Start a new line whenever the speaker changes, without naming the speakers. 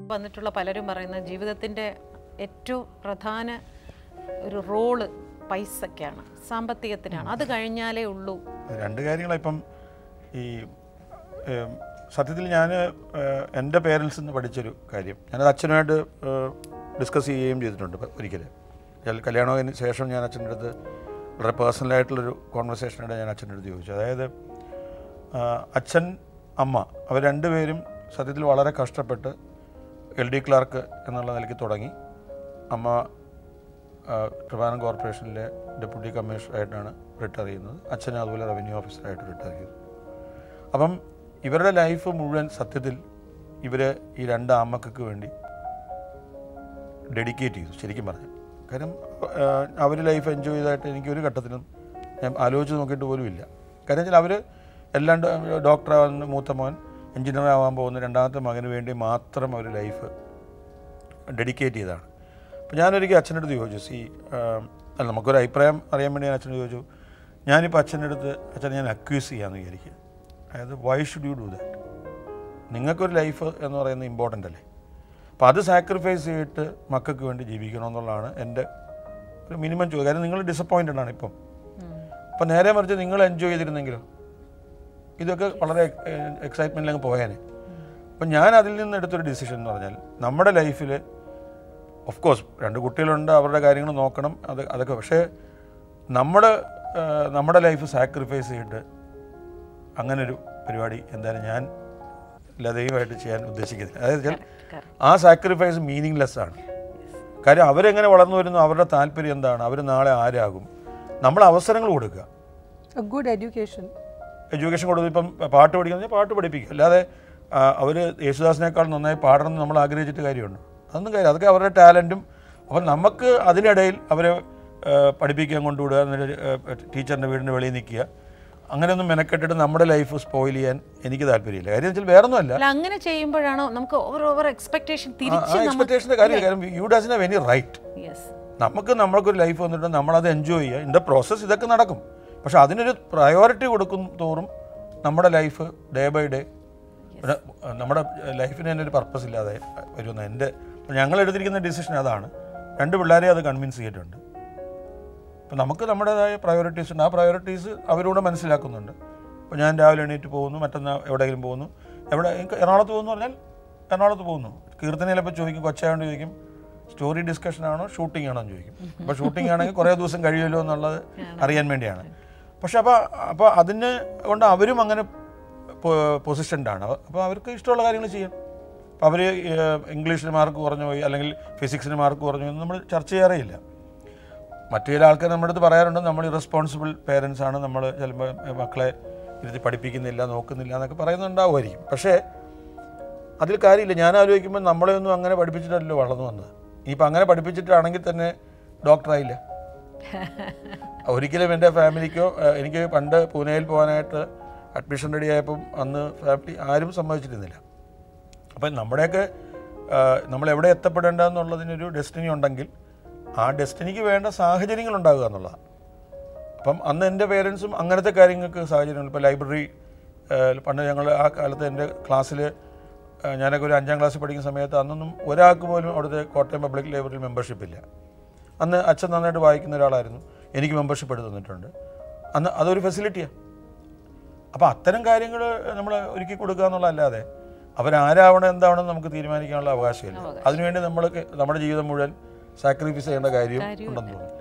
വന്നിട്ടുള്ള പലരും പറയുന്ന ജീവിതത്തിൻ്റെ ഏറ്റവും പ്രധാന ഒരു റോള് പൈസക്കാണ് സാമ്പത്തികത്തിനാണ് അത് കഴിഞ്ഞാലേ ഉള്ളൂ
രണ്ട് കാര്യങ്ങളാണ് ഇപ്പം ഈ ഏം, സത്യത്തിൽ ഞാൻ എൻ്റെ പേരൻസിൽ നിന്ന് പഠിച്ചൊരു കാര്യം ഞാനത് അച്ഛനുമായിട്ട് ഡിസ്കസ് ചെയ്യുകയും ചെയ്തിട്ടുണ്ട് ഇപ്പം ഒരിക്കൽ ഞാൻ കല്യാണത്തിന് ശേഷം ഞാൻ അച്ഛൻ്റെ അടുത്ത് വളരെ പേഴ്സണലായിട്ടുള്ളൊരു കോൺവെർസേഷനിടെ ഞാൻ അച്ഛൻ്റെ അടുത്ത് ചോദിച്ചു അതായത് ആ, അച്ഛൻ അമ്മ അവർ രണ്ടുപേരും സത്യത്തിൽ വളരെ കഷ്ടപ്പെട്ട് എൽ ഡി ക്ലാർക്ക് എന്നുള്ള നിലയ്ക്ക് തുടങ്ങി അമ്മ ആ, ട്രിവാൻഡ്രം കോർപ്പറേഷനിലെ ഡെപ്യൂട്ടി കമ്മീഷണറായിട്ടാണ് റിട്ടയർ ചെയ്യുന്നത് അച്ഛൻ അതുപോലെ റവന്യൂ ഓഫീസറായിട്ട് റിട്ടയർ ചെയ്തു അപ്പം ഇവരുടെ ലൈഫ് മുഴുവൻ സത്യത്തിൽ ഇവർ ഈ രണ്ട് അമ്മക്കൾക്ക് വേണ്ടി ഡെഡിക്കേറ്റ് ചെയ്തു ശരിക്കും പറഞ്ഞു കാര്യം അവർ ലൈഫ് എൻജോയ് ചെയ്തതായിട്ട് എനിക്ക് ഒരു ഘട്ടത്തിലും ഞാൻ ആലോചിച്ച് നോക്കിയിട്ട് പോലും ഇല്ല കാര്യം വെച്ചാൽ അവർ എല്ലാം ഡോക്ടറാവുന്ന മൂത്ത മോൻ എഞ്ചിനീയർ ആവാൻ പോകുന്ന രണ്ടാമത്തെ മകന് വേണ്ടി മാത്രം അവർ ലൈഫ് ഡെഡിക്കേറ്റ് ചെയ്തതാണ് അപ്പോൾ ഞാനൊരിക്കൽ അച്ഛൻ്റെ അടുത്ത് ചോദിച്ചു സി അല്ല നമുക്കൊരു അഭിപ്രായം അറിയാൻ വേണ്ടി ഞാൻ അച്ഛനോട് ചോദിച്ചു ഞാനിപ്പോൾ അച്ഛൻ്റെ അടുത്ത് അച്ഛനെ ഞാൻ അക്യൂസ് ചെയ്യാമെന്ന് വിചാരിക്കുക അതായത് why should you do that നിങ്ങൾക്കൊരു ലൈഫ് എന്ന് പറയുന്നത് ഇമ്പോർട്ടൻ്റ് അല്ലേ അപ്പോൾ അത് സാക്രിഫൈസ് ചെയ്തിട്ട് മക്കൾക്ക് വേണ്ടി ജീവിക്കണമെന്നുള്ളതാണ് എൻ്റെ ഒരു മിനിമം ചോദ്യം കാര്യം നിങ്ങൾ ഡിസപ്പോയിൻറ്റഡ് ആണ് ഇപ്പം അപ്പം നേരെ മറിച്ച് നിങ്ങൾ എൻജോയ് ചെയ്തിരുന്നെങ്കിലോ ഇതൊക്കെ വളരെ എക്സൈറ്റ്മെൻറ്റിലങ്ങ് പോയേനെ അപ്പം ഞാൻ അതിൽ നിന്ന് എടുത്തൊരു ഡിസിഷൻ എന്ന് പറഞ്ഞാൽ നമ്മുടെ ലൈഫിൽ ഓഫ് കോഴ്സ് രണ്ട് കുട്ടികളുണ്ട് അവരുടെ കാര്യങ്ങൾ നോക്കണം അത് അതൊക്കെ പക്ഷേ നമ്മുടെ ആ, നമ്മുടെ ലൈഫ് സാക്രിഫൈസ് ചെയ്തിട്ട് അങ്ങനൊരു പരിപാടി എന്തായാലും ഞാൻ ലതയുമായിട്ട് ചെയ്യാൻ ഉദ്ദേശിക്കുന്നത് അതായത് വെച്ചാൽ ആ സാക്രിഫൈസ് മീനിങ്ലെസ് ആണ് കാര്യം അവരെങ്ങനെ വളർന്നു വരുന്നു അവരുടെ താല്പര്യം എന്താണ് അവർ നാളെ ആരാകും നമ്മൾ അവസരങ്ങൾ കൊടുക്കുക
A good education.
എഡ്യൂക്കേഷൻ കൊടുത്ത് ഇപ്പം പാട്ട് പഠിക്കുന്നത് പാട്ട് പഠിപ്പിക്കുക അല്ലാതെ അവർ യേശുദാസിനേക്കാൾ നന്നായി പാടണം എന്ന് നമ്മൾ ആഗ്രഹിച്ചിട്ട് കാര്യമുണ്ട് അതൊന്നും കാര്യം അതൊക്കെ അവരുടെ ടാലൻറ്റും അപ്പം നമുക്ക് അതിനിടയിൽ അവരെ ആ, പഠിപ്പിക്കാൻ കൊണ്ടുവിടുക എന്നിട്ട് ടീച്ചറിൻ്റെ വീടിൻ്റെ വെളിയിൽ നിൽക്കുക അങ്ങനെയൊന്നും മെനക്കെട്ടിട്ട് നമ്മുടെ ലൈഫ് സ്പോയിൽ ചെയ്യാൻ എനിക്ക് താല്പര്യമില്ല കാര്യം വെച്ചാൽ വേറെ ഒന്നുമല്ല
അല്ല അങ്ങനെ ചെയ്യുമ്പോഴാണോ നമുക്ക് ഓവർ ഓവർ എക്സ്പെക്ടേഷൻ
ആ
തിരിച്ച്
എക്സ്പെക്ടേഷൻ്റെ കാര്യം കാര്യം you doesn't any right
yes
നമുക്ക് നമ്മൾക്കൊരു ലൈഫ് വന്നിട്ട് നമ്മളത് എൻജോയ് ചെയ്യുക ഇൻ ദ പ്രോസസ്സ് ഇതൊക്കെ നടക്കും പക്ഷെ അതിനൊരു പ്രയോറിറ്റി കൊടുക്കും തോറും നമ്മുടെ ലൈഫ് ഡേ ബൈ ഡേ നമ്മുടെ ലൈഫിന് തന്നെ ഒരു പർപ്പസ് ഇല്ലാതെ വരുമെന്ന് എൻ്റെ ഞങ്ങൾ എടുത്തിരിക്കുന്ന ഡിസിഷൻ അതാണ് രണ്ട് പിള്ളേരെ അത് കൺവിൻസ് ചെയ്തിട്ടുണ്ട് അപ്പം നമുക്ക് നമ്മുടേതായ പ്രയോറിറ്റീസ് ഉണ്ട് ആ പ്രയോറിറ്റീസ് അവരോട് മനസ്സിലാക്കുന്നുണ്ട് അപ്പോൾ ഞാൻ രാവിലെ എണീറ്റ് പോകുന്നു മറ്റന്നാൾ എവിടെയെങ്കിലും പോകുന്നു എവിടെ എനിക്ക് എറണാകുളത്ത് പോകുന്നു പറഞ്ഞാൽ എറണാകുളത്ത് പോകുന്നു കീർത്തനയിലപ്പോൾ ചോദിക്കും കൊച്ചായോണ്ട് ചോദിക്കും സ്റ്റോറി ഡിസ്കഷൻ ആണോ ഷൂട്ടിംഗ് ആണോ എന്ന് ചോദിക്കും അപ്പോൾ ഷൂട്ടിംഗ് ആണെങ്കിൽ കുറേ ദിവസം കഴിയുമല്ലോ എന്നുള്ളത് അറിയാൻ വേണ്ടിയാണ് പക്ഷെ അപ്പോൾ അപ്പോൾ അതിന് കൊണ്ട് അവരും അങ്ങനെ പൊസിഷൻഡാണ് അപ്പോൾ അവർക്ക് ഇഷ്ടമുള്ള കാര്യങ്ങൾ ചെയ്യാം അപ്പോൾ അവർ ഇംഗ്ലീഷിന് മാർക്ക് കുറഞ്ഞു പോയി അല്ലെങ്കിൽ ഫിസിക്സിന് മാർക്ക് കുറഞ്ഞു പോയി എന്ന് നമ്മൾ ചർച്ച ചെയ്യാറേയില്ല മറ്റു ചില ആൾക്കാർ നമ്മുടെ അടുത്ത് പറയാറുണ്ട് നമ്മൾ ഇറസ്പോൺസിബിൾ പേരൻസ് ആണ് നമ്മൾ ചിലപ്പോൾ മക്കളെ ഇരുത്തി പഠിപ്പിക്കുന്നില്ല നോക്കുന്നില്ല എന്നൊക്കെ പറയുന്നുണ്ടാവുമായിരിക്കും പക്ഷേ അതിൽ കാര്യമില്ല ഞാൻ ആലോചിക്കുമ്പോൾ നമ്മളെ ഒന്നും അങ്ങനെ പഠിപ്പിച്ചിട്ടല്ലോ വളർന്നു വന്നത് ഇനിയിപ്പോൾ അങ്ങനെ പഠിപ്പിച്ചിട്ടാണെങ്കിൽ തന്നെ ഡോക്ടറായില്ല ഒരിക്കലും എൻ്റെ ഫാമിലിക്കോ ഏഹ്, എനിക്ക് പണ്ട് പൂനെയിൽ പോകാനായിട്ട് അഡ്മിഷൻ റെഡി ആയപ്പം അന്ന് ഫാമിലി ആരും സമ്മതിച്ചിരുന്നില്ല അപ്പം നമ്മുടെയൊക്കെ ഏഹ്, നമ്മൾ എവിടെ എത്തപ്പെടേണ്ടതെന്നുള്ളതിനൊരു ഡെസ്റ്റിനി ഉണ്ടെങ്കിൽ ആ ഡെസ്റ്റിനിക്ക് വേണ്ട സാഹചര്യങ്ങൾ ഉണ്ടാകുക എന്നുള്ളതാണ് അപ്പം അന്ന് എൻ്റെ പേരൻസും അങ്ങനത്തെ കാര്യങ്ങൾക്ക് സാഹചര്യങ്ങൾ ഇപ്പോൾ ലൈബ്രറി പണ്ട് ഞങ്ങൾ ആ കാലത്ത് എൻ്റെ ക്ലാസ്സിൽ ഞാനൊക്കെ ഒരു അഞ്ചാം ക്ലാസ്സിൽ പഠിക്കുന്ന സമയത്ത് അന്നൊന്നും ഒരാൾക്ക് പോലും അവിടുത്തെ കോട്ടയം പബ്ലിക് ലൈബ്രറിയിൽ മെമ്പർഷിപ്പ് ഇല്ല അന്ന് അച്ഛൻ നന്നായിട്ട് വായിക്കുന്ന ഒരാളായിരുന്നു എനിക്ക് മെമ്പർഷിപ്പ് എടുത്ത് തന്നിട്ടുണ്ട് അന്ന് അതൊരു ഫെസിലിറ്റിയാണ് അപ്പോൾ അത്തരം കാര്യങ്ങൾ നമ്മൾ ഒരുക്കി കൊടുക്കുക എന്നുള്ളതല്ലാതെ അവരാരാവണം എന്താവണം എന്ന് നമുക്ക് തീരുമാനിക്കാനുള്ള അവകാശമില്ല അതിനുവേണ്ടി നമ്മൾ നമ്മുടെ ജീവിതം മുഴുവൻ സാക്രിഫൈസ് ചെയ്യേണ്ട കാര്യം ഉണ്ടെന്ന് തോന്നുന്നു